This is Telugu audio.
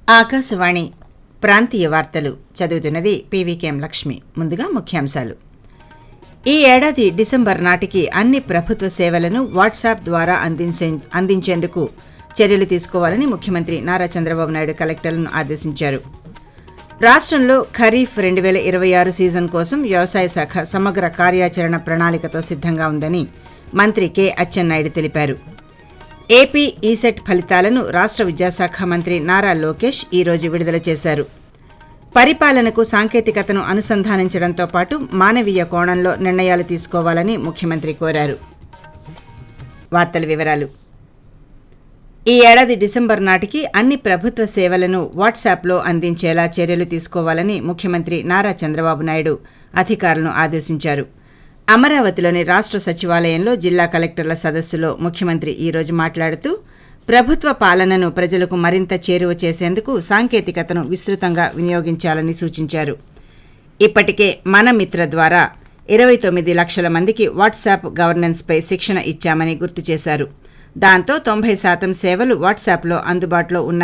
ఆకాశవాణి ప్రాంతీయ వార్తలు చదువుతున్నది పీవీకేఎం లక్ష్మి ముందుగా ముఖ్యాంశాలు ఈ ఏడాది డిసెంబర్ నాటికి అన్ని ప్రభుత్వ సేవలను వాట్సాప్ ద్వారా అందించే అందించేందుకు చర్యలు తీసుకోవాలని ముఖ్యమంత్రి నారా చంద్రబాబు నాయుడు కలెక్టర్లను ఆదేశించారు రాష్ట్రంలో ఖరీఫ్ రెండు వేల ఇరవై ఆరు సీజన్ కోసం వ్యవసాయ శాఖ సమగ్ర కార్యాచరణ ప్రణాళికతో సిద్ధంగా ఉందని మంత్రి కె అచ్చెన్నాయుడు తెలిపారు ఏపీ ఈసెట్ ఫలితాలను రాష్ట్ర విద్యాశాఖ మంత్రి నారా లోకేష్ ఈ రోజు విడుదల చేశారు పరిపాలనకు సాంకేతికతను అనుసంధానించడంతో పాటు మానవీయ కోణంలో నిర్ణయాలు తీసుకోవాలని ముఖ్యమంత్రి కోరారు వార్తల వివరాలు ఈ ఏడాది డిసెంబర్ నాటికి అన్ని ప్రభుత్వ సేవలను వాట్సాప్లో అందించేలా చర్యలు తీసుకోవాలని ముఖ్యమంత్రి నారా చంద్రబాబు నాయుడు అధికారులను ఆదేశించారు అమరావతిలోని రాష్ట్ర సచివాలయంలో జిల్లా కలెక్టర్ల సదస్సులో ముఖ్యమంత్రి ఈ రోజు మాట్లాడుతూ ప్రభుత్వ పాలనను ప్రజలకు మరింత చేరువ చేసేందుకు సాంకేతికతను విస్తృతంగా వినియోగించాలని సూచించారు ఇప్పటికే మన మిత్ర ద్వారా ఇరవై తొమ్మిది లక్షల మందికి వాట్సాప్ గవర్నెన్స్పై శిక్షణ ఇచ్చామని గుర్తు చేశారు దాంతో తొంభై శాతం సేవలు వాట్సాప్లో అందుబాటులో ఉన్నాయి